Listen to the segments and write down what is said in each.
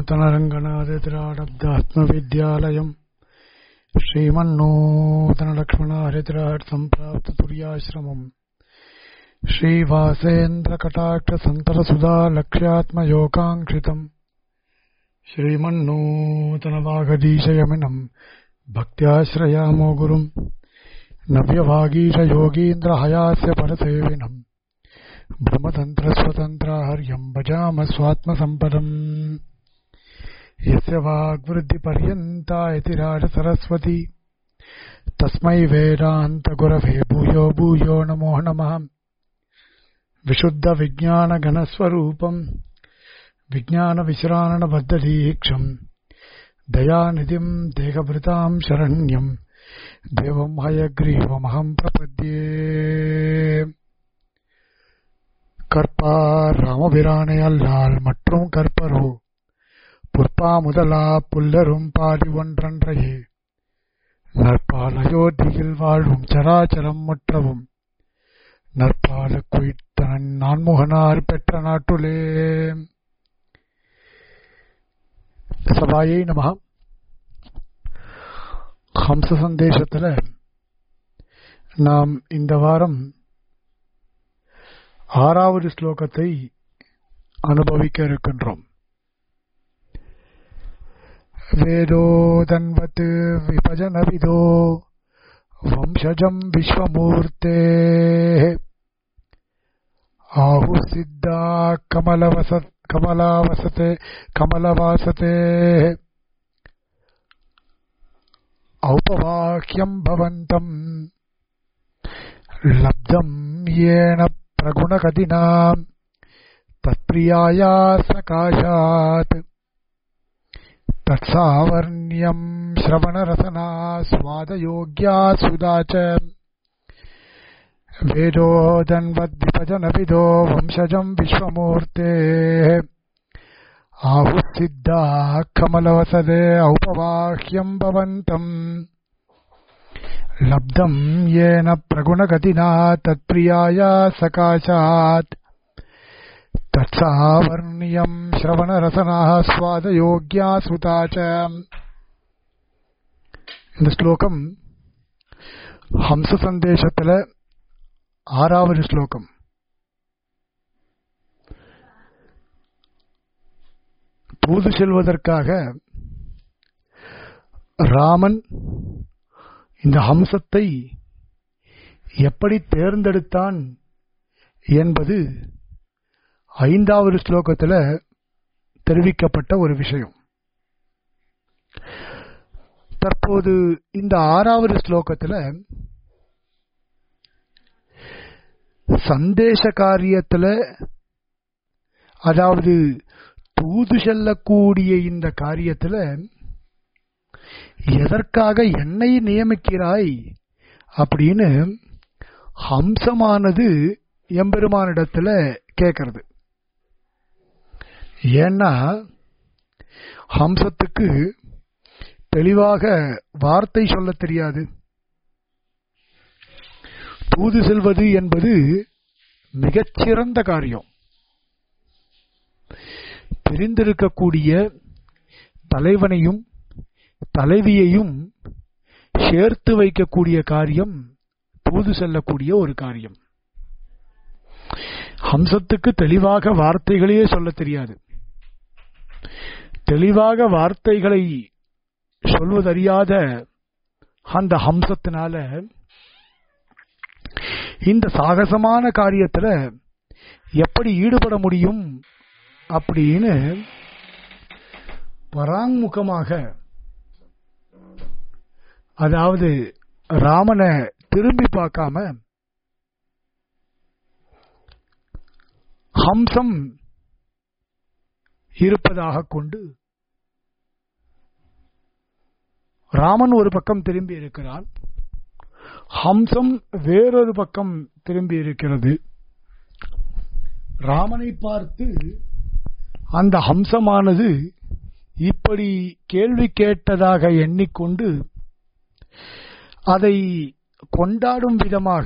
श्रीमन्नूतनरङ्गनादित्राडब्दात्मविद्यालयम् श्रीमन्नूतनलक्ष्मणारित्राट्सम्प्राप्ततुर्याश्रमम् श्रीवासेन्द्रकटाक्षसन्तरसुधा लक्ष्यात्मयोगाङ्क्षितम् श्रीमन्नूतनवागदीशयमिनम् भक्त्याश्रयामो गुरुम् नव्यवागीशयोगीन्द्रहयास्य परसेविनम् ब्रह्मतन्त्रस्वतन्त्राहर्यम् भजाम स्वात्मसम्पदम् यस्य वाग्वृद्धिपर्यन्ता इति राजसरस्वती तस्मै वेदान्तगुरवे भूयो भूयो नमो नमः विशुद्धविज्ञानगणस्वरूपम् विज्ञानविश्राणबद्धदीक्षम् दयानिधिम् देहभृताम् शरण्यम् देवम् हयग्रीवमहम् प्रपद्ये கற்பார் ராமபிரானை அல்லால் மற்றும் கற்பரோ புற்பா முதலா புல்லரும் பாடி ஒன்றன்றையே நற்பால் அயோத்தியில் வாழும் சராச்சரம் முற்றவும் நற்பால குயித்தனன் நான்முகனார் பெற்ற நாட்டுலே சபாயை நம ஹம்ச சந்தேசத்துல நாம் இந்த வாரம் ஆறாவது ஸ்லோகத்தை அனுபவிக்க இருக்கின்றோம் வேதோ தன்வத் விபஜனவிதோ வம்சஜம் விஸ்வமூர்த்தே ஆहुसिद्धा कमलवसत् कमलावसते कमलवासते औपवाक्यम् भवन्तम् लब्धम् येन प्रगुणगतिना तत्प्रियाया सकाशात् तत्सावर्ण्यम् श्रवणरसना स्वादयोग्या सुधा च वेदोदन्वद्विभजनविदो वंशजम् विश्वमूर्तेः आहुसिद्धा कमलवसदे औपवाह्यम् भवन्तम् लब्धम् येन प्रगुणगतिना तत्प्रियाया सकाशात् तत्सावर्ण्यम् श्रवणरसनाः स्वादयोग्या सुता च இந்த ஸ்லோகம் ஹம்ச சந்தேசத்துல ஆறாவது ஸ்லோகம் தூது செல்வதற்காக ராமன் இந்த ஹம்சத்தை எப்படி தேர்ந்தெடுத்தான் என்பது ஐந்தாவது ஸ்லோகத்தில் தெரிவிக்கப்பட்ட ஒரு விஷயம் தற்போது இந்த ஆறாவது ஸ்லோகத்தில் சந்தேச காரியத்தில் அதாவது தூது செல்லக்கூடிய இந்த காரியத்தில் எதற்காக என்னை நியமிக்கிறாய் அப்படின்னு ஹம்சமானது எம்பெருமானிடத்துல கேட்கறது ஏன்னா ஹம்சத்துக்கு தெளிவாக வார்த்தை சொல்ல தெரியாது தூது செல்வது என்பது மிகச்சிறந்த காரியம் பிரிந்திருக்கக்கூடிய தலைவனையும் தலைவியையும் சேர்த்து வைக்கக்கூடிய காரியம் தூது செல்லக்கூடிய ஒரு காரியம் ஹம்சத்துக்கு தெளிவாக வார்த்தைகளையே சொல்ல தெரியாது தெளிவாக வார்த்தைகளை சொல்வதறியாத அந்த ஹம்சத்தினால இந்த சாகசமான காரியத்துல எப்படி ஈடுபட முடியும் அப்படின்னு பராங்முகமாக அதாவது ராமனை திரும்பி பார்க்காம ஹம்சம் இருப்பதாக கொண்டு ராமன் ஒரு பக்கம் திரும்பி இருக்கிறான் ஹம்சம் வேறொரு பக்கம் திரும்பி இருக்கிறது ராமனை பார்த்து அந்த ஹம்சமானது இப்படி கேள்வி கேட்டதாக எண்ணிக்கொண்டு அதை கொண்டாடும் விதமாக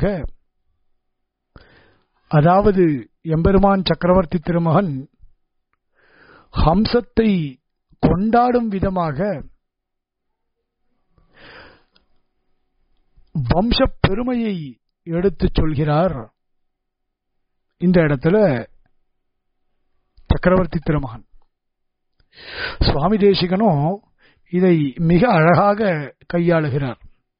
அதாவது எம்பெருமான் சக்கரவர்த்தி திருமகன் ஹம்சத்தை கொண்டாடும் விதமாக வம்ச பெருமையை எடுத்துச் சொல்கிறார் இந்த இடத்துல சக்கரவர்த்தி திருமகன் சுவாமி தேசிகனும் இதை மிக அழகாக கையாளுகிறார்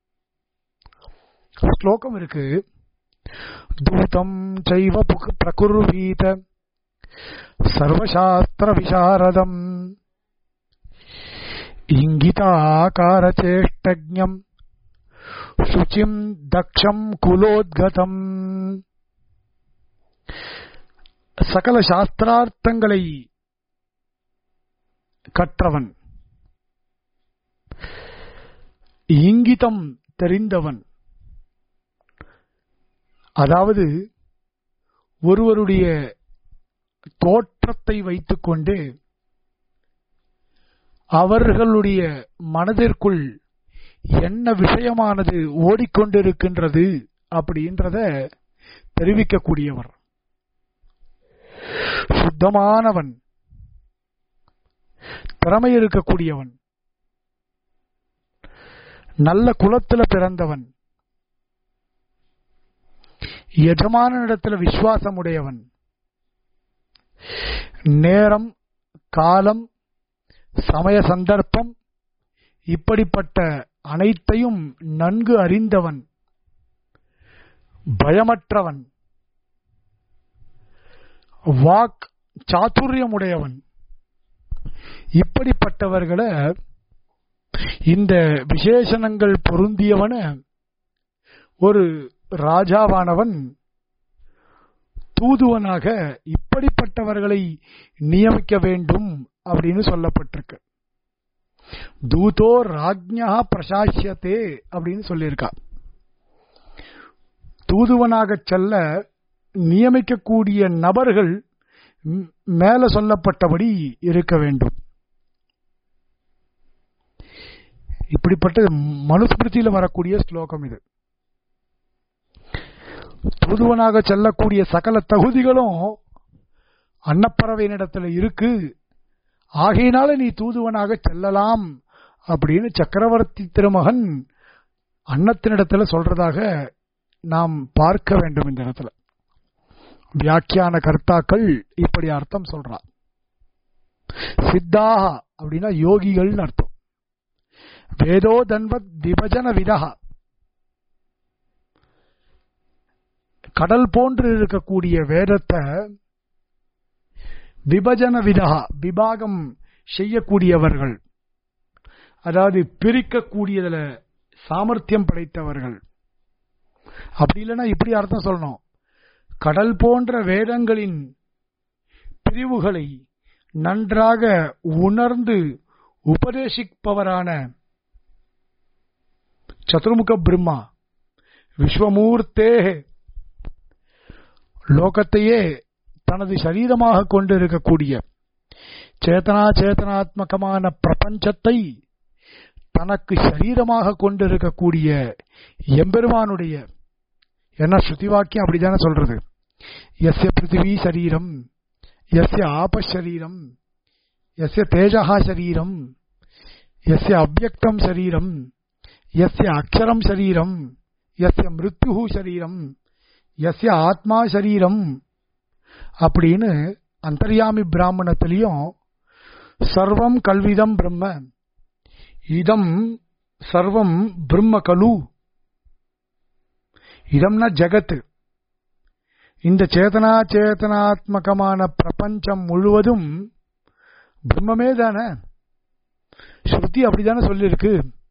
ஸ்லோகம் இருக்கு தூதம் சைவ புக- பிரகுர்வீத சர்வசாஸ்திர விசாரதம் இங்கிதாகாரச்சேஷ்டஜம் சுச்சிம் தக்ஷம் குலோத்கதம் சகல சாஸ்திரார்த்தங்களை கற்றவன் இங்கிதம் தெரிந்தவன் அதாவது ஒருவருடைய தோற்றத்தை வைத்துக்கொண்டு அவர்களுடைய மனதிற்குள் என்ன விஷயமானது ஓடிக்கொண்டிருக்கின்றது அப்படின்றத தெரிவிக்கக்கூடியவர் சுத்தமானவன் திறமை இருக்கக்கூடியவன் நல்ல குலத்துல பிறந்தவன் எஜமான இடத்துல விசுவாசம் உடையவன் நேரம் காலம் சமய சந்தர்ப்பம் இப்படிப்பட்ட அனைத்தையும் நன்கு அறிந்தவன் பயமற்றவன் வாக் சாதுரியமுடையவன் இப்படிப்பட்டவர்களை இந்த விசேஷணங்கள் பொருந்தியவன ஒரு ராஜாவானவன் தூதுவனாக இப்படிப்பட்டவர்களை நியமிக்க வேண்டும் அப்படின்னு சொல்லப்பட்டிருக்கு தூதோ ராஜ்யா பிரசாசியத்தே அப்படின்னு சொல்லியிருக்கா தூதுவனாக செல்ல நியமிக்கக்கூடிய நபர்கள் ம், மேல சொல்லப்பட்டபடி இருக்க வேண்டும் இப்படிப்பட்ட மனுஸ்மிருதியில வரக்கூடிய ஸ்லோகம் இது தூதுவனாக செல்லக்கூடிய சகல தகுதிகளும் அன்னப்பறவையினிடத்துல இருக்கு ஆகையினால நீ தூதுவனாக செல்லலாம் அப்படின்னு சக்கரவர்த்தி திருமகன் அன்னத்தினிடத்துல சொல்றதாக நாம் பார்க்க வேண்டும் இந்த இடத்துல வியாக்கியான கர்த்தாக்கள் இப்படி அர்த்தம் சொல்றா சித்தாஹா அப்படின்னா யோகிகள்னு அர்த்தம் வேதோ தன்வத் விபஜன விதஹா கடல் போன்று இருக்கக்கூடிய வேதத்தை விபஜன விதகா விபாகம் செய்யக்கூடியவர்கள் அதாவது பிரிக்கக்கூடியதுல சாமர்த்தியம் படைத்தவர்கள் அப்படி இல்லைன்னா இப்படி அர்த்தம் சொல்லணும் கடல் போன்ற வேதங்களின் பிரிவுகளை நன்றாக உணர்ந்து உபதேசிப்பவரான சதுர்முக பிரம்மா விஸ்வமூர்த்தே லோகத்தையே தனது சரீரமாக கொண்டிருக்கக்கூடிய சேதனா சேதனாத்மகமான பிரபஞ்சத்தை தனக்கு சரீரமாக கொண்டிருக்கக்கூடிய எம்பெருமானுடைய என்ன ஸ்ருதி வாக்கியம் அப்படிதானே சொல்றது எஸ்ய பிருத்திவி சரீரம் எஸ்ய ஆபசரீரம் எஸ்ய தேஜகா சரீரம் எஸ்ய அவ்யக்தம் சரீரம் எஸ்ய அக்ஷரம் சரீரம் எஸ்ய மிருத்யு சரீரம் எஸ்ய ஆத்மா சரீரம் அப்படின்னு அந்தர்யாமி பிராமணத்திலையும் சர்வம் கல்விதம் பிரம்ம இதம் சர்வம் பிரம்ம கலு இதம்னா ஜகத் இந்த சேதனா சேதனாத்மகமான பிரபஞ்சம் முழுவதும் பிரம்மமே தானே ஸ்ருதி அப்படிதானே சொல்லியிருக்கு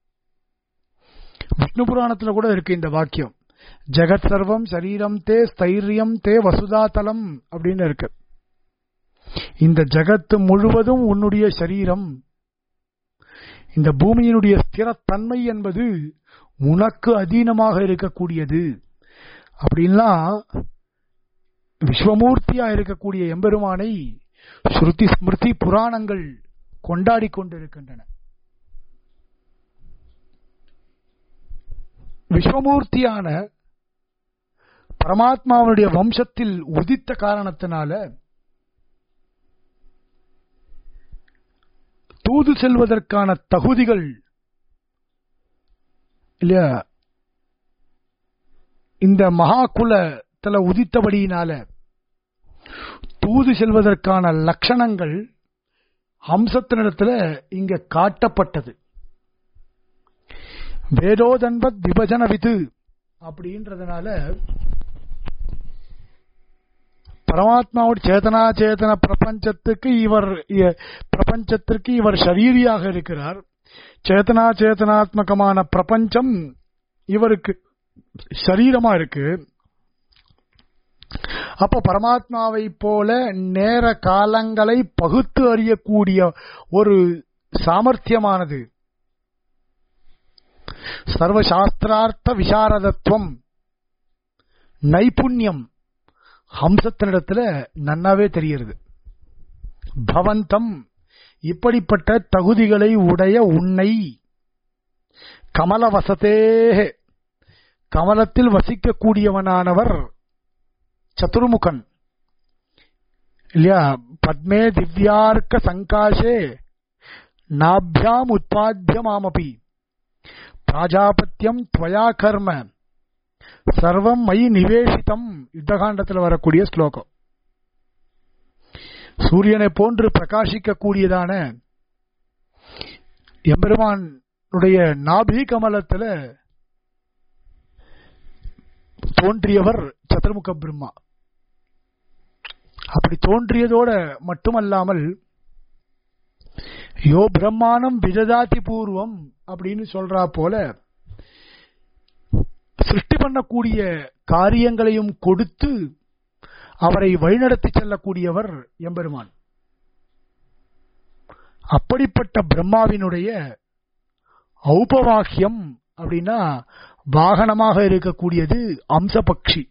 விஷ்ணு புராணத்துல கூட இருக்கு இந்த வாக்கியம் ஜெகத் சர்வம் சரீரம் தே ஸ்தைரியம் தே வசுதாதலம் அப்படின்னு இருக்கு இந்த ஜகத்து முழுவதும் உன்னுடைய சரீரம் இந்த பூமியினுடைய ஸ்திரத்தன்மை என்பது உனக்கு அதீனமாக இருக்கக்கூடியது அப்படின்லாம் விஸ்வமூர்த்தியா இருக்கக்கூடிய எம்பெருமானை ஸ்ருதி ஸ்மிருதி புராணங்கள் கொண்டாடி கொண்டிருக்கின்றன விஸ்வமூர்த்தியான பரமாத்மாவுடைய வம்சத்தில் உதித்த காரணத்தினால தூது செல்வதற்கான தகுதிகள் இல்லையா இந்த மகாகுலத்துல உதித்தபடியினால தூது செல்வதற்கான லட்சணங்கள் ஹம்சத்தினிடத்துல இங்க காட்டப்பட்டது வேதோதன்பத் விபஜன விது அப்படின்றதுனால பரமாத்மாவோட சேதனா சேதன பிரபஞ்சத்துக்கு இவர் இ- பிரபஞ்சத்திற்கு இவர் ஷரீரியாக இருக்கிறார் சேதனா சேதனாத்மகமான பிரபஞ்சம் இவருக்கு சரீரமா இருக்கு அப்ப பரமாத்மாவை போல நேர காலங்களை பகுத்து அறியக்கூடிய ஒரு சாமர்த்தியமானது சர்வசாஸ்திரார்த்த விசாரதத்துவம் நைபுண்யம் ஹம்சத்தினிடத்துல நன்னாவே தெரிகிறது பவந்தம் இப்படிப்பட்ட தகுதிகளை உடைய உன்னை கமலவசத்தே கமலத்தில் வசிக்கக்கூடியவனானவர் சதுர்முகன் இல்லையா பத்மே திவ்யார்க்க சங்காஷே நாபியாம் உற்பாத்தியமாமபி பிராஜாபத்தியம் துவயா கர்ம சர்வம் மை நிவேசிதம் யுத்தகாண்டத்தில் வரக்கூடிய ஸ்லோகம் சூரியனை போன்று பிரகாசிக்கக்கூடியதான எம்பெருமானுடைய நாபி கமலத்தில் தோன்றியவர் சதுர்முக பிரம்மா அப்படி தோன்றியதோட மட்டுமல்லாமல் யோ பிரம்மாணம் விததாதி பூர்வம் அப்படின்னு சொல்றா போல சிருஷ்டி பண்ணக்கூடிய காரியங்களையும் கொடுத்து அவரை வழிநடத்தி செல்லக்கூடியவர் எம்பெருமான் அப்படிப்பட்ட பிரம்மாவினுடைய ஔபவாக்கியம் அப்படின்னா வாகனமாக இருக்கக்கூடியது அம்சபக்ஷி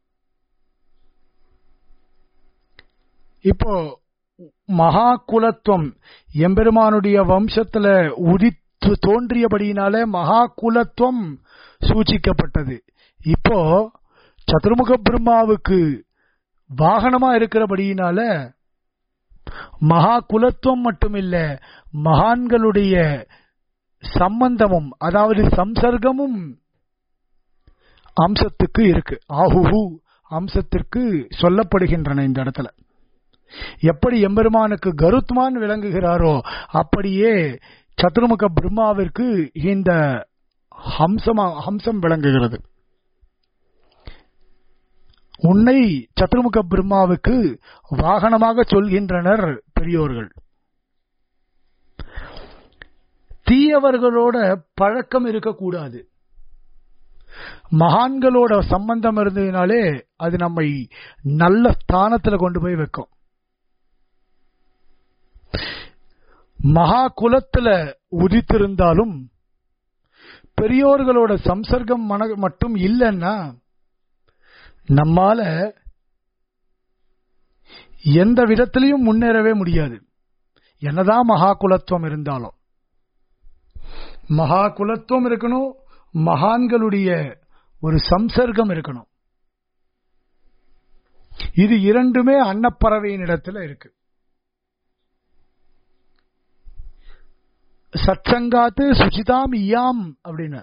இப்போ மகா குலத்துவம் எம்பெருமானுடைய வம்சத்துல உதித்து தோன்றியபடியினால மகா குலத்துவம் சூச்சிக்கப்பட்டது இப்போ சதுர்முக பிரம்மாவுக்கு வாகனமா இருக்கிறபடியினால மகா குலத்துவம் மட்டுமில்ல மகான்களுடைய சம்பந்தமும் அதாவது சம்சர்க்கமும் அம்சத்துக்கு இருக்கு ஆஹுஹு அம்சத்திற்கு சொல்லப்படுகின்றன இந்த இடத்துல எப்படி எம்பெருமானுக்கு கருத்மான் விளங்குகிறாரோ அப்படியே சதுர்முக பிரம்மாவிற்கு இந்த ஹம்சமா ஹம்சம் விளங்குகிறது உன்னை சதுர்முக பிரம்மாவுக்கு வாகனமாக சொல்கின்றனர் பெரியோர்கள் தீயவர்களோட பழக்கம் இருக்கக்கூடாது மகான்களோட சம்பந்தம் இருந்ததுனாலே அது நம்மை நல்ல ஸ்தானத்துல கொண்டு போய் வைக்கும் மகா குலத்துல உதித்திருந்தாலும் பெரியோர்களோட சம்சர்க்கம் மன மட்டும் இல்லைன்னா நம்மால எந்த விதத்திலையும் முன்னேறவே முடியாது என்னதான் மகா குலத்துவம் இருந்தாலும் மகா குலத்துவம் இருக்கணும் மகான்களுடைய ஒரு சம்சர்க்கம் இருக்கணும் இது இரண்டுமே அன்னப்பறவையின் இடத்துல இருக்கு சத்சங்காத்து சுசிதாம் இயாம் அப்படின்னு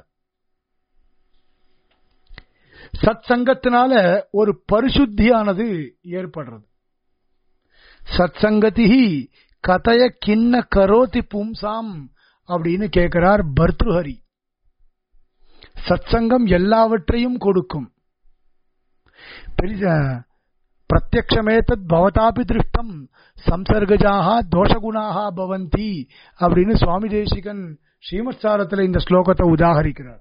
சத் சங்கத்தினால ஒரு பரிசுத்தியானது ஏற்படுறது சத் சங்கதி கதைய கிண்ண கரோதி பும்சாம் அப்படின்னு கேட்கிறார் பர்த்ருஹரி சத்சங்கம் எல்லாவற்றையும் கொடுக்கும் பிரத்யக்ஷமேதத் பவதாபி திருஷ்டம் சம்சர்கஜாக தோஷகுணாக பவந்தி அப்படின்னு சுவாமி தேசிகன் ஸ்ரீமத் சாரத்தில் இந்த ஸ்லோகத்தை உதாகரிக்கிறார்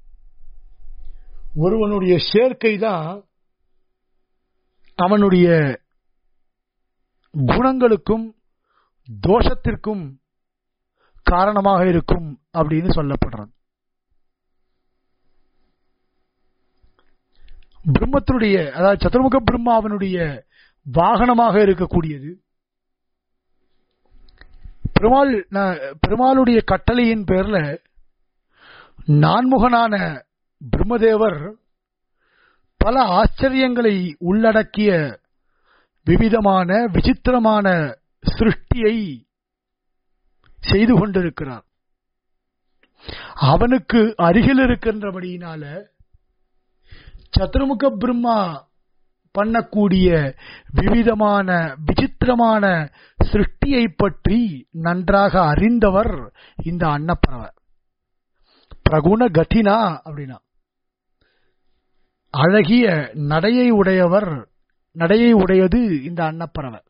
ஒருவனுடைய சேர்க்கை தான் அவனுடைய குணங்களுக்கும் தோஷத்திற்கும் காரணமாக இருக்கும் அப்படின்னு சொல்லப்படுறது பிரம்மத்தினுடைய அதாவது சதுர்முக பிரம்மாவனுடைய வாகனமாக இருக்கக்கூடியது பெருமாள் பெருமாளுடைய கட்டளையின் பேர்ல நான்முகனான பிரம்மதேவர் பல ஆச்சரியங்களை உள்ளடக்கிய விவிதமான விசித்திரமான சிருஷ்டியை செய்து கொண்டிருக்கிறார் அவனுக்கு அருகில் இருக்கின்றபடியினால சதுர்முக பிரம்மா பண்ணக்கூடிய விவிதமான விசித்திரமான சிருஷ்டியை பற்றி நன்றாக அறிந்தவர் இந்த அன்னப்பறவை பிரகுண கதினா அப்படின்னா அழகிய நடையை உடையவர் நடையை உடையது இந்த அன்னப்பறவை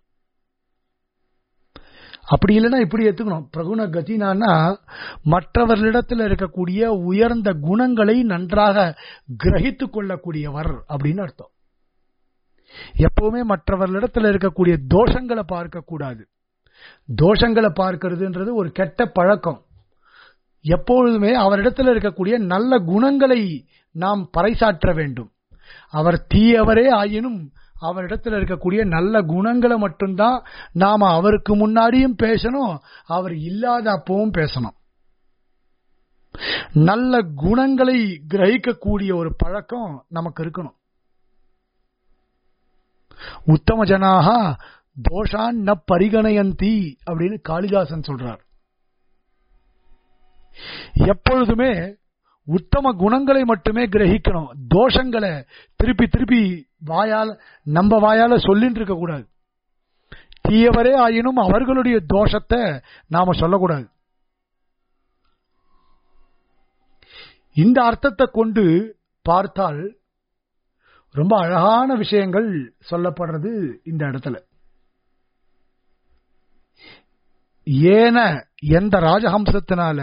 அப்படி இல்லைன்னா இப்படி எடுத்துக்கணும் பிரகுண கதினான்னா மற்றவர்களிடத்தில் இருக்கக்கூடிய உயர்ந்த குணங்களை நன்றாக கிரகித்துக் கொள்ளக்கூடியவர் அப்படின்னு அர்த்தம் எப்பவுமே மற்றவர்களிடத்தில் இருக்கக்கூடிய தோஷங்களை பார்க்க கூடாது தோஷங்களை பார்க்கிறதுன்றது ஒரு கெட்ட பழக்கம் எப்பொழுதுமே அவரிடத்தில் இருக்கக்கூடிய நல்ல குணங்களை நாம் பறைசாற்ற வேண்டும் அவர் தீயவரே ஆயினும் அவரிடத்தில் இருக்கக்கூடிய நல்ல குணங்களை மட்டும்தான் நாம அவருக்கு முன்னாடியும் பேசணும் அவர் இல்லாத அப்பவும் பேசணும் நல்ல குணங்களை கிரகிக்கக்கூடிய ஒரு பழக்கம் நமக்கு இருக்கணும் உத்தம ஜனாக தோஷான் ந பரிகணயந்தி அப்படின்னு காளிதாசன் சொல்றார் எப்பொழுதுமே உத்தம குணங்களை மட்டுமே கிரகிக்கணும் தோஷங்களை திருப்பி திருப்பி வாயால் நம்ம வாயால சொல்லிட்டு இருக்க கூடாது தீயவரே ஆயினும் அவர்களுடைய தோஷத்தை நாம சொல்லக்கூடாது இந்த அர்த்தத்தை கொண்டு பார்த்தால் ரொம்ப அழகான விஷயங்கள் சொல்லப்படுறது இந்த இடத்துல ஏன எந்த ராஜஹம்சத்தினால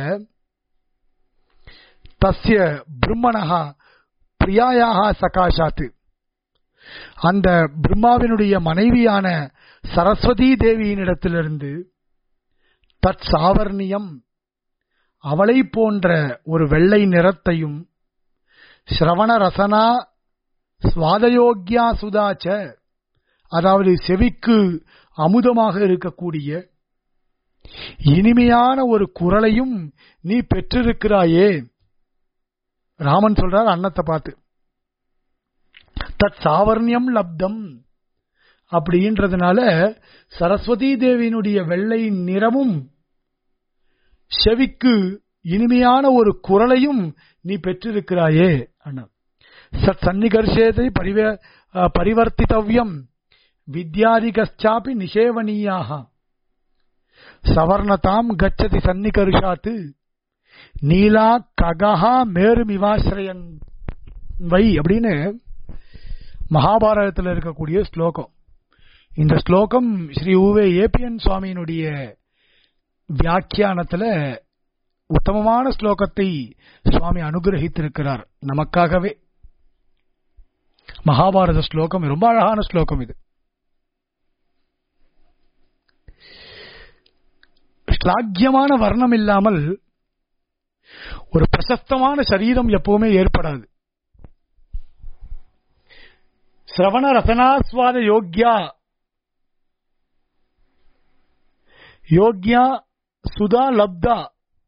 தஸ்ய பிரம்மணகா பிரியாயாக சகாஷாத்து அந்த பிரம்மாவினுடைய மனைவியான சரஸ்வதி தேவியினிடத்திலிருந்து தத் சாவர்ணியம் அவளை போன்ற ஒரு வெள்ளை நிறத்தையும் ஸ்ரவண ரசனா சுவாதயோக்கியா சுதாச்ச அதாவது செவிக்கு அமுதமாக இருக்கக்கூடிய இனிமையான ஒரு குரலையும் நீ பெற்றிருக்கிறாயே ராமன் சொல்றார் அன்னத்தை பார்த்து தத் சாவர்ணியம் லப்தம் அப்படின்றதுனால சரஸ்வதி தேவியினுடைய வெள்ளை நிறமும் செவிக்கு இனிமையான ஒரு குரலையும் நீ பெற்றிருக்கிறாயே அண்ணா சத் சன்னிகர்ஷேதை பரிவ பரிவர்த்தித்தவ்யம் வித்யாதிகச்சாப்பி நிஷேவனீயாக சவர்ணதாம் கச்சதி சன்னிகர்ஷாத்து நீலா ககா மேருமிவாசிரயன் வை அப்படின்னு மகாபாரதத்தில் இருக்கக்கூடிய ஸ்லோகம் இந்த ஸ்லோகம் ஸ்ரீ உவே ஏபிஎன் சுவாமியினுடைய வியாக்கியானத்துல உத்தமமான ஸ்லோகத்தை சுவாமி அனுகிரகித்திருக்கிறார் நமக்காகவே மகாபாரத ஸ்லோகம் ரொம்ப அழகான ஸ்லோகம் இது ஸ்லாக்கியமான வர்ணம் இல்லாமல் ஒரு பிரசஸ்தமான சரீரம் எப்பவுமே ஏற்படாது சிரவண ரசனாஸ்வாத யோக்யா யோக்யா சுதா லப்தா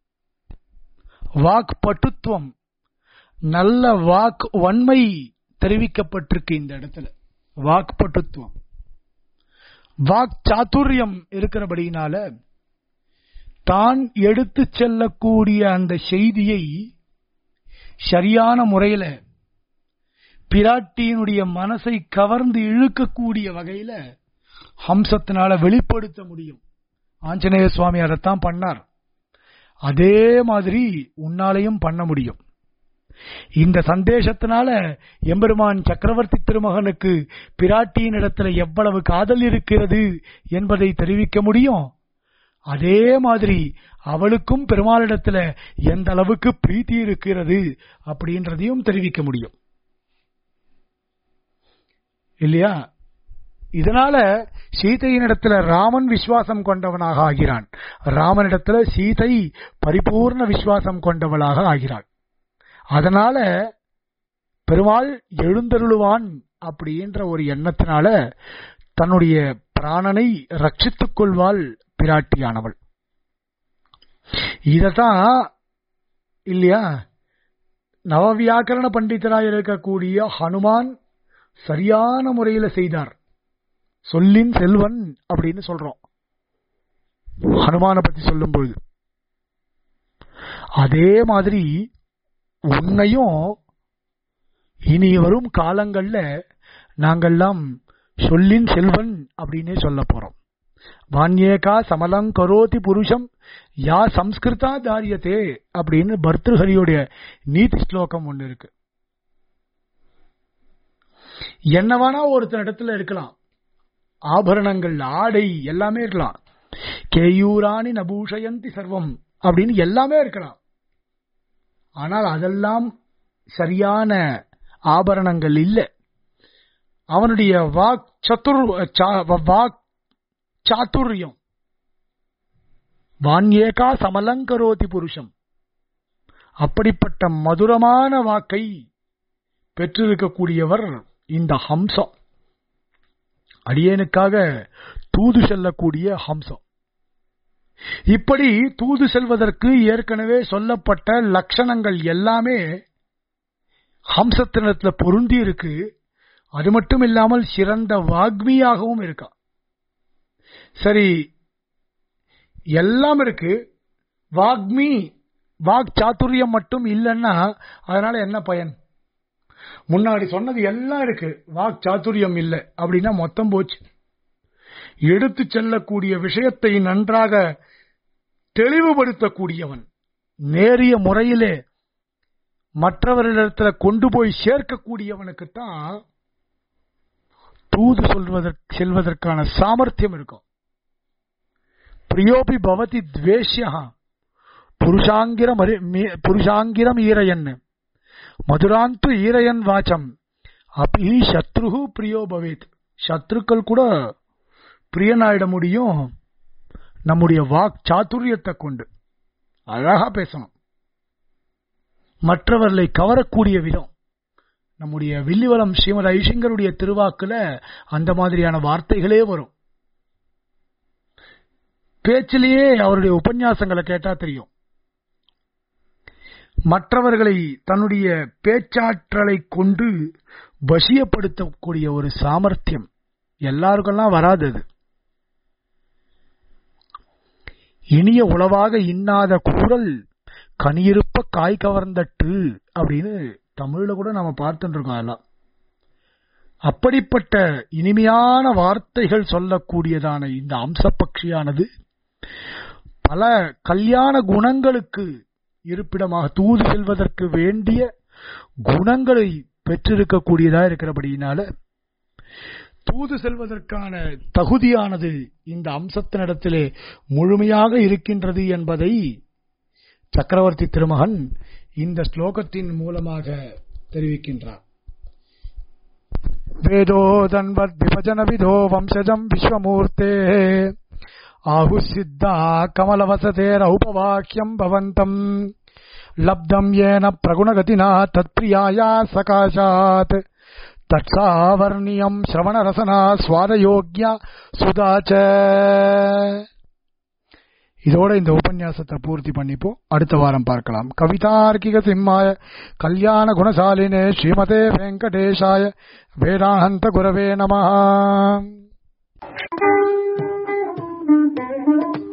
வாக் பட்டுத்துவம் நல்ல வாக் வன்மை தெரிவிக்கப்பட்டிருக்கு இந்த இடத்துல வாக் பட்டுத்துவம் வாக் சாத்துரியம் இருக்கிறபடியினால தான் எடுத்து செல்லக்கூடிய அந்த செய்தியை சரியான முறையில பிராட்டியினுடைய மனசை கவர்ந்து இழுக்கக்கூடிய வகையில ஹம்சத்தினால வெளிப்படுத்த முடியும் ஆஞ்சநேய சுவாமி அதைத்தான் பண்ணார் அதே மாதிரி உன்னாலையும் பண்ண முடியும் இந்த சந்தேஷத்தினால எம்பெருமான் சக்கரவர்த்தி திருமகனுக்கு பிராட்டியின் இடத்துல எவ்வளவு காதல் இருக்கிறது என்பதை தெரிவிக்க முடியும் அதே மாதிரி அவளுக்கும் பெருமாளிடத்துல எந்த அளவுக்கு பிரீத்தி இருக்கிறது அப்படின்றதையும் தெரிவிக்க முடியும் இல்லையா இதனால சீதையினிடத்துல ராமன் விசுவாசம் கொண்டவனாக ஆகிறான் ராமனிடத்துல சீதை பரிபூர்ண விசுவாசம் கொண்டவளாக ஆகிறாள் அதனால பெருமாள் எழுந்தருளுவான் அப்படின்ற ஒரு எண்ணத்தினால தன்னுடைய பிராணனை ரட்சித்துக் கொள்வாள் பிராட்டியானவள் இதத்தான் இல்லையா நவவியாக்கரண பண்டிதராய் இருக்கக்கூடிய ஹனுமான் சரியான முறையில செய்தார் சொல்லின் செல்வன் அப்படின்னு சொல்றோம் ஹனுமான பத்தி சொல்லும் பொழுது அதே மாதிரி உன்னையும் இனி வரும் காலங்கள்ல நாங்கெல்லாம் சொல்லின் செல்வன் அப்படின்னே சொல்ல போறோம் வான்யேகா சமலம் கரோதி புருஷம் யா சம்ஸ்கிருதா தாரியத்தே அப்படின்னு பர்திருஹரியுடைய நீதி ஸ்லோகம் ஒண்ணு இருக்கு என்ன வேணா ஒருத்தன் இடத்துல இருக்கலாம் ஆபரணங்கள் ஆடை எல்லாமே இருக்கலாம் கேயூராணி நபூஷயந்தி சர்வம் அப்படின்னு எல்லாமே இருக்கலாம் ஆனால் அதெல்லாம் சரியான ஆபரணங்கள் இல்லை அவனுடைய வாக் சத்துர் சா- வாக் சாத்துரியம் வான்யேகா சமலங்கரோதி புருஷம் அப்படிப்பட்ட மதுரமான வாக்கை பெற்றிருக்கக்கூடியவர் இந்த ஹம்சம் அடியேனுக்காக தூது செல்லக்கூடிய ஹம்சம் இப்படி தூது செல்வதற்கு ஏற்கனவே சொல்லப்பட்ட லட்சணங்கள் எல்லாமே ஹம்சத்தினத்துல பொருந்தி இருக்கு அது மட்டும் இல்லாமல் சிறந்த வாக்மியாகவும் இருக்கா சரி எல்லாம் இருக்கு வாக்மி வாக் சாத்துரியம் மட்டும் இல்லைன்னா அதனால என்ன பயன் முன்னாடி சொன்னது எல்லாம் இருக்கு வாக் சாத்துரியம் இல்லை அப்படின்னா மொத்தம் போச்சு எடுத்து செல்லக்கூடிய விஷயத்தை நன்றாக தெளிவுபடுத்தக்கூடியவன் நேரிய முறையிலே மற்றவர்களிடத்துல கொண்டு போய் சேர்க்கக்கூடியவனுக்குத்தான் தூது சொல்வதற்கு செல்வதற்கான சாமர்த்தியம் இருக்கும் பிரியோபி பவதி துவேஷ்யா புருஷாங்கிரம் அரி- மீ- புருஷாங்கிரம் ஈரயன் மதுராந்து ஈரயன் வாச்சம் அப்பி சத்ரு பிரியோ பவேத் சத்ருக்கள் கூட பிரியனாயிட முடியும் நம்முடைய வாக் சாதுரியத்தை கொண்டு அழகா பேசணும் மற்றவர்களை கவரக்கூடிய விதம் நம்முடைய வில்லிவலம் ஸ்ரீமத் ஐசிங்கருடைய திருவாக்குல அந்த மாதிரியான வார்த்தைகளே வரும் பேச்சிலேயே அவருடைய உபன்யாசங்களை கேட்டா தெரியும் மற்றவர்களை தன்னுடைய பேச்சாற்றலை கொண்டு வசியப்படுத்தக்கூடிய ஒரு சாமர்த்தியம் எல்லாருக்கெல்லாம் வராது அது இனிய உளவாக இன்னாத கூறல் கனியிருப்ப காய் கவர்ந்தட்டு அப்படின்னு தமிழ்ல கூட நம்ம பார்த்துட்டு இருக்கோம் அதெல்லாம் அப்படிப்பட்ட இனிமையான வார்த்தைகள் சொல்லக்கூடியதான இந்த அம்சப்பக்ஷியானது பல கல்யாண குணங்களுக்கு இருப்பிடமாக தூது செல்வதற்கு வேண்டிய குணங்களை பெற்றிருக்கக்கூடியதா இருக்கிறபடியினால தூது செல்வதற்கான தகுதியானது இந்த அம்சத்தினிடத்திலே முழுமையாக இருக்கின்றது என்பதை சக்கரவர்த்தி திருமகன் இந்த ஸ்லோகத்தின் மூலமாக தெரிவிக்கின்றார் வேதோ தன்வத் விபஜன விதோ வம்சஜம் விஸ்வமூர்த்தே ஆகுசித்தா கமலவசதேரௌபவாக்கியம் பவந்தம் லப்தம் ஏன பிரகுணகதினா தத்பிரியாயா சகாசாத் தற்சாவர்ணியம் சிரவணரசனா சுவாதயோக்யா சுதாச்ச இதோட இந்த உபன்யாசத்தை பூர்த்தி பண்ணிப்போம் அடுத்த வாரம் பார்க்கலாம் கவிதார்க்கிக சிம்மாய கல்யாண குணசாலினே ஸ்ரீமதே வெங்கடேஷாய வேதாந்த குரவே நம